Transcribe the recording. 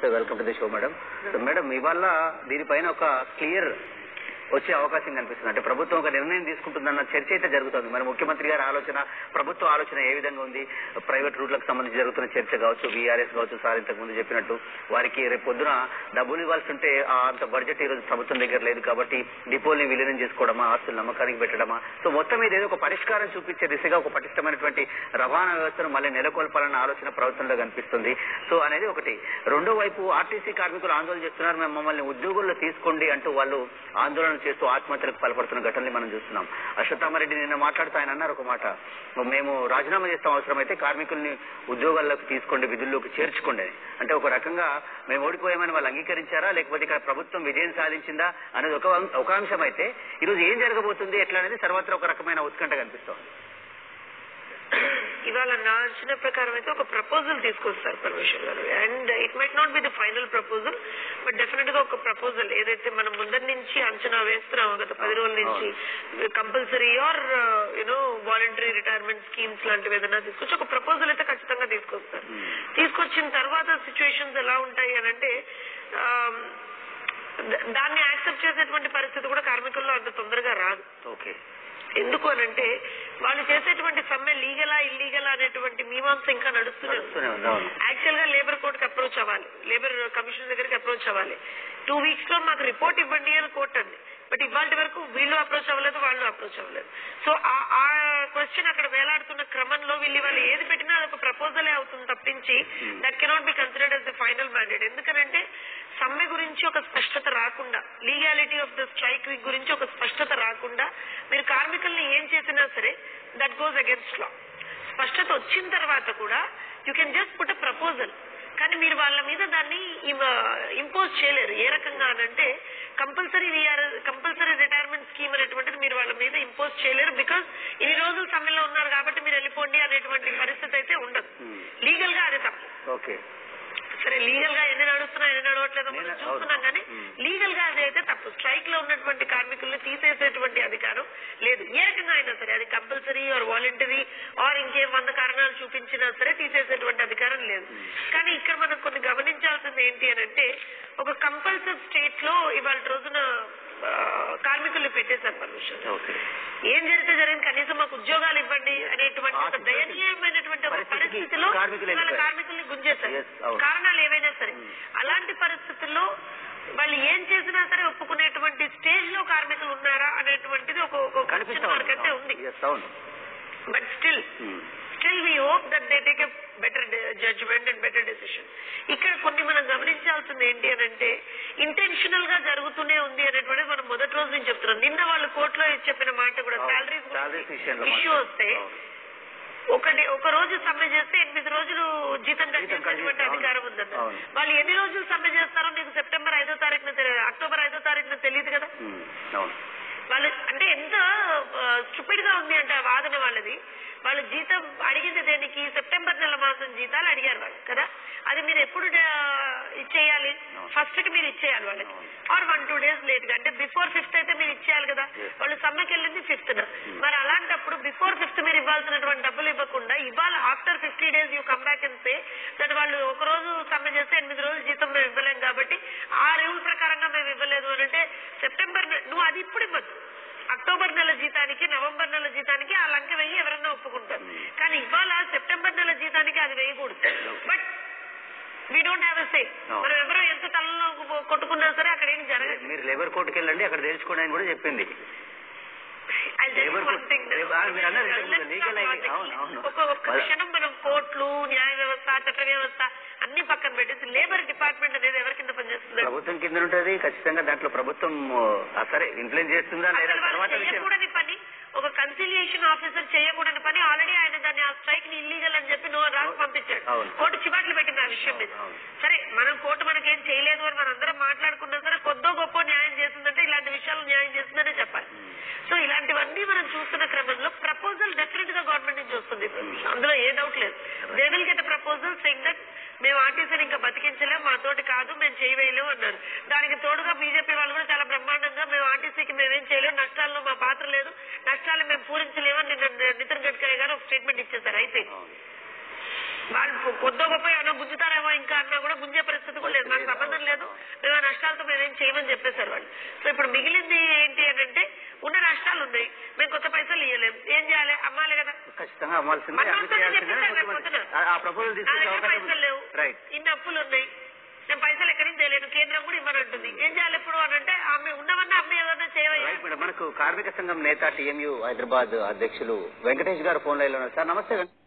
నమస్తే welcome to the show madam so madam ఇవాళ దీనిపైన ఒక క్లియర్ వచ్చే అవకాశం కనిపిస్తుంది అంటే ప్రభుత్వం ఒక నిర్ణయం తీసుకుంటుందన్న చర్చ అయితే జరుగుతుంది మరి ముఖ్యమంత్రి గారి ఆలోచన ప్రభుత్వ ఆలోచన ఏ విధంగా ఉంది ప్రైవేట్ రూట్లకు సంబంధించి జరుగుతున్న చర్చ కావచ్చు బీఆర్ఎస్ కావచ్చు సార్ ఇంతకు ముందు చెప్పినట్టు వారికి రేపు పొద్దున డబ్బులు ఇవ్వాల్సి ఉంటే ఆ అంత బడ్జెట్ ఈ రోజు ప్రభుత్వం దగ్గర లేదు కాబట్టి డిపోల్ని విలీనం చేసుకోవడమా ఆస్తులు నమ్మకానికి పెట్టడమా సో మొత్తం మీద ఏదో ఒక పరిష్కారం చూపించే దిశగా ఒక పటిష్టమైనటువంటి రవాణా వ్యవస్థను మళ్ళీ నెలకొల్పాలన్న ఆలోచన ప్రభుత్వంలో కనిపిస్తుంది సో అనేది ఒకటి రెండో వైపు ఆర్టీసీ కార్మికులు ఆందోళన చేస్తున్నారు మేము మమ్మల్ని ఉద్యోగుల్లో తీసుకోండి అంటూ వాళ్ళు ఆందోళన చేస్తూ ఆత్మహత్యలకు పాల్పడుతున్న ఘటనలు మనం చూస్తున్నాం అశ్వత్థామరెడ్డి నిన్న మాట్లాడుతూ ఆయన అన్నారు ఒక మాట మేము రాజీనామా చేస్తాం అవసరమైతే కార్మికుల్ని ఉద్యోగాల్లోకి తీసుకోండి విధుల్లోకి చేర్చుకోండి అని అంటే ఒక రకంగా మేము ఓడిపోయామని వాళ్ళు అంగీకరించారా లేకపోతే ఇక్కడ ప్రభుత్వం విజయం సాధించిందా అనేది ఒక ఒక అంశం అయితే ఈరోజు ఏం జరగబోతుంది ఎట్లా అనేది సర్వత్రా ఒక రకమైన ఉత్కంఠ కనిపిస్తోంది ఇవాళ నా అంచనా ప్రకారం అయితే ఒక ప్రపోజల్ తీసుకొస్తారు పరమేశ్వర్ గారు and it might not be the final proposal but definite గా ఒక ప్రపోజల్ ఏదైతే మనం ముందరి నుంచి అంచనా వేస్తున్నామో గత పది రోజుల నుంచి compulsory or you know voluntary retirement schemes లాంటివి ఏదైనా తీసుకొచ్చి ఒక ప్రపోజల్ అయితే ఖచ్చితంగా తీసుకొస్తారు తీసుకొచ్చిన తర్వాత సిచ్యువేషన్స్ ఎలా ఉంటాయి అని అంటే ఆమ్, ద- దాన్ని యాక్సెప్ట్ చేసేటువంటి పరిస్థితి కూడా కార్మికుల్లో అంత తొందరగా రాదు ఓకే ఎందుకు అనంటే వాళ్ళు చేసేటువంటి సమ్మె లీగలా ఇల్లీగలా అనేటువంటి మీమాంస ఇంకా నడుస్తూనే ఉంది నడుస్తూనే ఉంది, అవును. యాక్చువల్ గా లేబర్ కోర్టుకి అప్రోచ్ అవ్వాలి లేబర్ కమిషన్ దగ్గరికి అప్రోచ్ అవ్వాలి టూ వీక్స్ లో మాకు రిపోర్ట్ ఇవ్వండి అని కోర్టు అంది బట్ ఇవాళ వరకు వీళ్ళు అప్రోచ్ అవ్వలేదు వాళ్ళు అప్రోచ్ అవ్వలేదు సో ఆ క్వశ్చన్ అక్కడ వేలాడుతున్న క్రమంలో వీళ్ళు వాళ్ళు ఏది పెట్టినా అది ఒక ప్రపోజలే అవుతుంది తప్పించి that cannot be considered as the final mandate ఎందుకనంటే సమ్మె గురించి ఒక స్పష్టత రాకుండా లీగాలిటీ ఆఫ్ ద స్ట్రైక్ గురించి ఒక స్పష్టత రాకుండా మీరు కార్మికుల్ని ఏం చేసినా సరే దట్ గోస్ అగేన్స్ట్ లా స్పష్టత వచ్చిన తర్వాత కూడా you can just put a proposal కానీ మీరు వాళ్ళ మీద దాన్ని ఇంపోజ్ చేయలేరు ఏ రకంగా అనంటే కంపల్సరీ కంపల్సరీ రిటైర్మెంట్ స్కీమ్ అనేటువంటిది మీరు వాళ్ళ మీద ఇంపోజ్ చేయలేరు బికాస్ ఇన్ని రోజులు సమ్మెలో ఉన్నారు కాబట్టి మీరు వెళ్ళిపోండి అనేటువంటి పరిస్థితి అయితే ఉండదు Hmm. లీగల్ గా అది తప్పు ఓకే సరే లీగల్ గా ఎన్ని నడుస్తున్నా ఎన్ని నడవట్లేదో మనం నేను- చూస్తున్నాం కానీ అవును. లీగల్ గా అది అయితే తప్పు స్ట్రైక్ లో ఉన్నటువంటి కార్మికుల్ని తీసేసేటువంటి అధికారం లేదు ఏ రకంగా అయినా సరే అది కంపల్సరీ ఆర్ వాలంటరీ ఆర్ ఇంకేం వంద కారణాలు చూపించినా సరే తీసేసేటువంటి అధికారం లేదు కానీ ఇక్కడ మనం కొన్ని గమనించాల్సింది ఏంటి అని అంటే ఒక కంపల్సరీ స్టేట్ లో ఇవాళ రోజున ఆ, కార్మికుల్ని పెట్టేశారు పర్మిషన్ ఓకే ఏం జరిగితే జరిగింది కనీసం మాకు ఉద్యోగాలు ఇవ్వండి అనేటువంటి ఆ ఒక situation- దయనీయమైనటువంటి ఒక పరిస్థితికి పరిస్థితిలో కార్మికులు వాళ్ళ వెళ్ళిపోయారు. కార్మికుల్ని గుంజేశారు Yes, అవును. కారణాలు ఏవైనా సరే Hmm. అలాంటి పరిస్థితుల్లో వాళ్ళు ఏం చేసినా సరే ఒప్పుకునేటువంటి స్టేజ్ లో కార్మికులు ఉన్నారా అనేటువంటిది ఒక ఒక కనిపిస్తా క్వశ్చన్ మార్క్ అయితే ఉంది ఉంది Yes, అవును but still Hmm. Still we hope that they take a better judgement and better decision ఇక్కడ కొన్ని మనం గమనించాల్సింది ఏంటి అని అంటే ఇంటెన్షనల్ గా జరుగుతూనే ఉంది అనేటువంటిది మనం మొదటి రోజు నుంచి చెప్తున్నాం నిన్న వాళ్ళు కోర్టులో చెప్పిన మాట కూడా అవును. శాలరీస్ Salaries విషయంలో ఇష్యూ మాత్రం. వస్తే అవును. ఒకటి ఒక రోజు సమ్మె చేస్తే ఎనిమిది రోజులు జీతం కట్ జీతం కట్ చేసేటువంటి చేసి- అధికారం అవును. ఉందన్న అవును. వాళ్ళు ఎన్ని రోజులు సమ్మె చేస్తారో నీకు సెప్టెంబర్ ఐదో తారీఖున తెలి- అక్టోబర్ ఐదో తారీఖున తెలియదు కదా Hmm. అవును వాళ్ళు అంటే ఎంత స్టూపిడ్ గా ఉంది అంటే ఆ వాదన వాళ్ళది వాళ్ళు జీతం అడిగింది దేనికి సెప్టెంబర్ నెల మాసం జీతాలు అడిగారు వాళ్ళు కదా అది మీరు ఎప్పుడు ఆ, ఇచ్చేయాలి ఫస్ట్ కి మీరు ఇచ్చేయాలి వాళ్ళకి or one two days late గా అంటే బిఫోర్ ఫిఫ్త్ అయితే మీరు ఇచ్చేయాలి కదా Yes. వాళ్ళు సమ్మెకి వెళ్ళింది ఫిఫ్త్ మరి అలాంటప్పుడు బిఫోర్ ఫిఫ్త్ మీరు ఇవ్వాల్సినటువంటి డబ్బులు ఇవ్వకుండా ఇవాళ after fifty days you come back and say that వాళ్ళు ఒక రోజు సమ్మె చేస్తే ఎనిమిది రోజులు జీతం మేము ఇవ్వలేం కాబట్టి ఆ రూల్ ప్రకారంగా మేము ఇవ్వలేదు అని అంటే సెప్టెంబర్ నె- నువ్వు అది ఇప్పుడు ఇవ్వద్దు అక్టోబర్ నెల జీతానికి నవంబర్ నెల జీతానికి ఆ లంక వెయ్యి ఎవరన్నా ఒప్పుకుంటారు కానీ ఇవాళ సెప్టెంబర్ నెల జీతానికి అది వేయకూడదు but we don't have a say No. మనం ఎవరో ఎంత తలలో కొట్టుకున్నా సరే అక్కడ ఏం జరగదు మీరు లేబర్ కోర్టుకి వెళ్ళండి అక్కడ తెలుసుకోండి అని కూడా చెప్పింది I'll tell you Labor one court- thing. Labor- ah, మీరు అన్నారు ఇంతకు ముందు Let's legal not అయింది. logic. అవును, అవును. ఒక ఒక్క క్షణం మనం కోర్టులు న్యాయ వ్యవస్థ చట్ట వ్యవస్థ అన్ని పక్కన పెట్టేసి లేబర్ డిపార్ట్మెంట్ అనేది ఎవరి కింద పనిచేస్తుంది ప్రభుత్వం కింద ఉంటది ఖచ్చితంగా దాంట్లో ప్రభుత్వం ఆ, సరే ఇన్ఫ్లుయెన్స్ చేస్తుందా లేదా అసలు వాళ్ళు తర్వాత విషయం చేయకూడని పని ఒక కన్సిలియేషన్ ఆఫీసర్ చేయకూడని పని ఆల్రెడీ ఆయన దాన్ని ఆ స్ట్రైక్ ని ఇల్లీగల్ అని చెప్పి నువ్వు రాసి పంపించాడు అవును. కోర్టు చివాట్లు పెట్టింది ఆ విషయం మీద అవును. సరే మనం కోర్టు మనకేం చేయలేదు అని మనం అందరం మాట్లాడుకున్నా సరే కొద్దో గొప్ప న్యాయం చేస్తుందంటే ఇలాంటి విషయాలు న్యాయం చేస్తుందనే చెప్పాలి సో ఇలాంటివన్నీ మనం చూస్తున్న క్రమంలో ప్రపోజల్ డెఫినెట్ గా గవర్నమెంట్ నుంచి వస్తుంది అందులో ఏ డౌట్ లేదు they will get proposal saying that మేము ఆర్టీసీని ఇంకా బతికించలేం మాతోటి కాదు మేము చేయవేయలేము అన్నారు దానికి తోడుగా బీజేపీ వాళ్ళు కూడా చాలా బ్రహ్మాండంగా మేము ఆర్టీసీకి మేమేం చేయలేము నష్టాల్లో మా పాత్ర లేదు నష్టాలు మేము పూరించలేమని నిన్న నితిన్ గడ్కరీ గారు ఒక స్టేట్మెంట్ ఇచ్చేసారు అయిపోయింది వాళ్ళు పొ- పొద్దు గొప్ప ఏమైనా గుంజుతారేమో ఇంకా అన్నా కూడా గుంజే పరిస్థితి కూడా లేదు మాకు సంబంధం లేదు మేము ఆ నష్టాలతో మేమేం చేయమని చెప్పేశారు వాళ్ళు సో ఇప్పుడు మిగిలింది ఏంటి అని అంటే ఉన్న నష్టాలు ఉన్నాయి మేము కొత్త పైసలు ఇవ్వలేము ఏం చేయాలి అమ్మాలి కదా ఖచ్చితంగా అమ్మాల్సిందే మన అమలు వాళ్ళతోనే చేయాల్సిందే చెప్పేశారు రేపు ముఖ్యమంత్రి. పొద్దున. ఆ- ఆ ప్రపోజల్ నా తీసుకొచ్చే దగ్గర అవకాశం పైసలు లేవు రైట్ ఇన్ని అప్పులు ఉన్నాయి నేను పైసలు ఎక్కడి నుంచి తేలేను కేంద్రం కూడా ఇవ్వనంటుంది ఏం చేయాలి ఇప్పుడు అని అంటే ఆమె ఉన్నవన్నా అమ్మ ఏదన్నా చేయవయ్యా రైట్ మేడం మనకు కార్మిక సంఘం నేత టీఎంయు హైదరాబాద్ అధ్యక్షులు వెంకటేష్ గారు ఫోన్ లైన్ లో ఉన్నారు సార్ నమస్తే వెంకటేష్